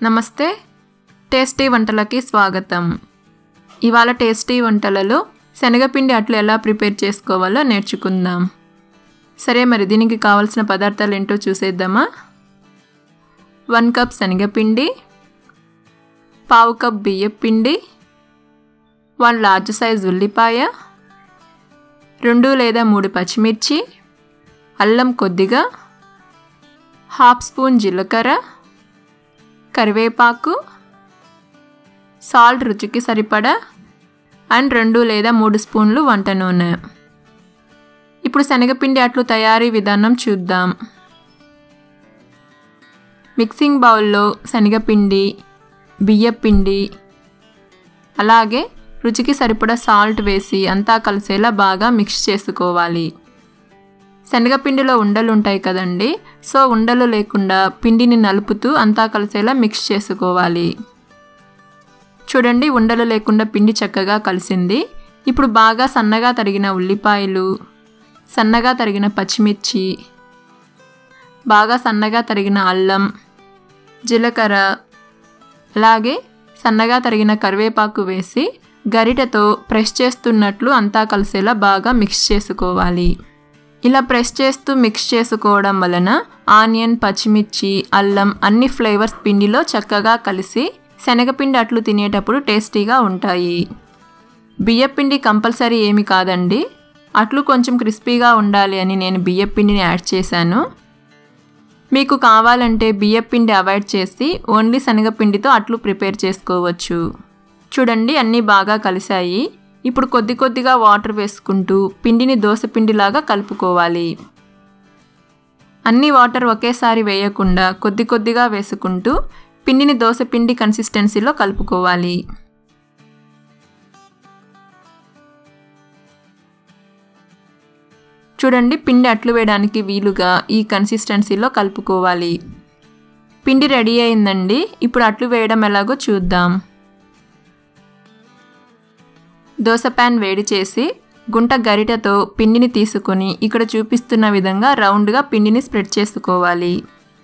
నమస్తే టేస్టీ వంటలకి స్వాగతం ఇవాళ టేస్టీ వంటలలో శనగపిండి అట్లు ఎలా ప్రిపేర్ చేసుకోవాలో నేర్చుకుందాం సరే మరి దీనికి కావాల్సిన పదార్థాలు ఏంటో చూసేద్దామా వన్ కప్ శనగపిండి పావు కప్ బియ్యం పిండి వన్ లార్జ్ సైజ్ ఉల్లిపాయ రెండు లేదా మూడు పచ్చిమిర్చి అల్లం కొద్దిగా హాఫ్ స్పూన్ జీలకర్ర కరివేపాకు సాల్ట్ రుచికి సరిపడా అండ్ రెండు లేదా మూడు స్పూన్లు వంట నూనె ఇప్పుడు శనగపిండి అట్లు తయారీ విధానం చూద్దాం మిక్సింగ్ బౌల్లో శనగపిండి బియ్యపిండి అలాగే రుచికి సరిపడా సాల్ట్ వేసి అంతా కలిసేలా బాగా మిక్స్ చేసుకోవాలి శనగపిండిలో ఉండలు ఉంటాయి కదండి సో ఉండలు లేకుండా పిండిని నలుపుతూ అంతా కలిసేలా మిక్స్ చేసుకోవాలి చూడండి ఉండలు లేకుండా పిండి చక్కగా కలిసింది ఇప్పుడు బాగా సన్నగా తరిగిన ఉల్లిపాయలు సన్నగా తరిగిన పచ్చిమిర్చి బాగా సన్నగా తరిగిన అల్లం జీలకర్ర అలాగే సన్నగా తరిగిన కరివేపాకు వేసి గరిటెతో ప్రెస్ చేస్తున్నట్లు అంతా కలిసేలా బాగా మిక్స్ చేసుకోవాలి ఇలా ప్రెస్ చేస్తూ మిక్స్ చేసుకోవడం వలన ఆనియన్ పచ్చిమిర్చి అల్లం అన్ని ఫ్లేవర్స్ పిండిలో చక్కగా కలిసి శనగపిండి అట్లు తినేటప్పుడు టేస్టీగా ఉంటాయి బియ్యపిండి కంపల్సరీ ఏమి కాదండి అట్లు కొంచెం క్రిస్పీగా ఉండాలి అని నేను బియ్యపిండిని యాడ్ చేశాను మీకు కావాలంటే బియ్యపిండి అవాయిడ్ చేసి ఓన్లీ శనగపిండితో అట్లు ప్రిపేర్ చేసుకోవచ్చు చూడండి అన్నీ బాగా కలిశాయి ఇప్పుడు కొద్ది కొద్దిగా వాటర్ వేసుకుంటూ పిండిని దోశపిండిలాగా కలుపుకోవాలి అన్ని వాటర్ ఒకేసారి వేయకుండా కొద్ది కొద్దిగా వేసుకుంటూ పిండిని దోశపిండి కన్సిస్టెన్సీలో కలుపుకోవాలి చూడండి పిండి అట్లు వేయడానికి వీలుగా ఈ కన్సిస్టెన్సీలో కలుపుకోవాలి పిండి రెడీ అయిందండి ఇప్పుడు అట్లు వేయడం ఎలాగో చూద్దాం దోశ ప్యాన్ వేడి చేసి గుంట గరిటెతో పిండిని తీసుకొని ఇక్కడ చూపిస్తున్న విధంగా రౌండ్గా పిండిని స్ప్రెడ్ చేసుకోవాలి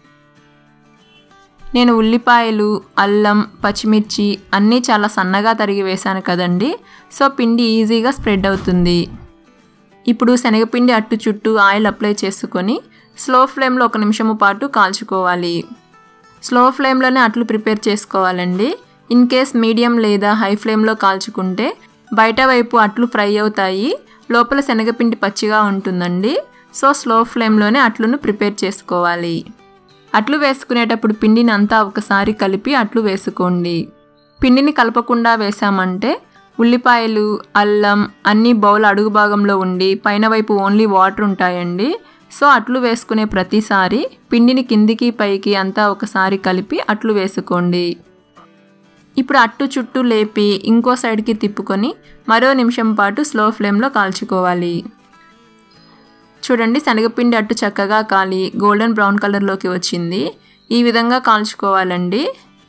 నేను ఉల్లిపాయలు అల్లం పచ్చిమిర్చి అన్నీ చాలా సన్నగా తరిగి వేశాను కదండి సో పిండి ఈజీగా స్ప్రెడ్ అవుతుంది ఇప్పుడు శనగపిండి అట్టు చుట్టూ ఆయిల్ అప్లై చేసుకొని స్లో ఫ్లేమ్లో ఒక నిమిషము పాటు కాల్చుకోవాలి స్లో ఫ్లేమ్లోనే అట్లు ప్రిపేర్ చేసుకోవాలండి ఇన్ కేస్ మీడియం లేదా హై ఫ్లేమ్లో కాల్చుకుంటే బయట వైపు అట్లు ఫ్రై అవుతాయి లోపల శనగపిండి పచ్చిగా ఉంటుందండి సో స్లో ఫ్లేమ్లోనే అట్లను ప్రిపేర్ చేసుకోవాలి అట్లు వేసుకునేటప్పుడు పిండిని అంతా ఒకసారి కలిపి అట్లు వేసుకోండి పిండిని కలపకుండా వేసామంటే ఉల్లిపాయలు అల్లం అన్నీ బౌల్ అడుగు భాగంలో ఉండి పైన వైపు ఓన్లీ వాటర్ ఉంటాయండి సో అట్లు వేసుకునే ప్రతిసారి పిండిని కిందికి పైకి అంతా ఒకసారి కలిపి అట్లు వేసుకోండి ఇప్పుడు అట్టు చుట్టూ లేపి ఇంకో సైడ్కి తిప్పుకొని మరో నిమిషం పాటు స్లో ఫ్లేమ్లో కాల్చుకోవాలి చూడండి శనగపిండి అట్టు చక్కగా కాలి గోల్డెన్ బ్రౌన్ కలర్లోకి వచ్చింది ఈ విధంగా కాల్చుకోవాలండి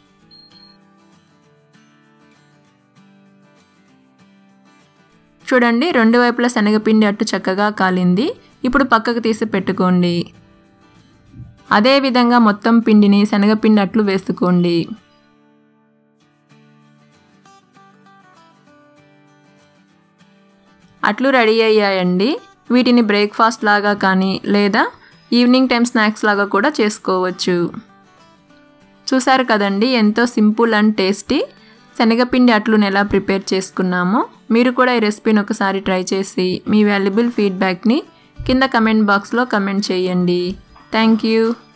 చూడండి రెండు వైపులా శనగపిండి అట్టు చక్కగా కాలింది ఇప్పుడు పక్కకు తీసి పెట్టుకోండి అదేవిధంగా మొత్తం పిండిని శనగపిండి అట్లు వేసుకోండి అట్లు రెడీ అయ్యాయండి వీటిని బ్రేక్ఫాస్ట్ లాగా కానీ లేదా ఈవినింగ్ టైం స్నాక్స్ లాగా కూడా చేసుకోవచ్చు చూసారు కదండి ఎంతో సింపుల్ అండ్ టేస్టీ శనగపిండి అట్లుని ఎలా ప్రిపేర్ చేసుకున్నామో మీరు కూడా ఈ రెసిపీని ఒకసారి ట్రై చేసి మీ వాల్యుబుల్ ఫీడ్బ్యాక్ని కింద కమెంట్ బాక్స్లో కమెంట్ చేయండి థ్యాంక్ యూ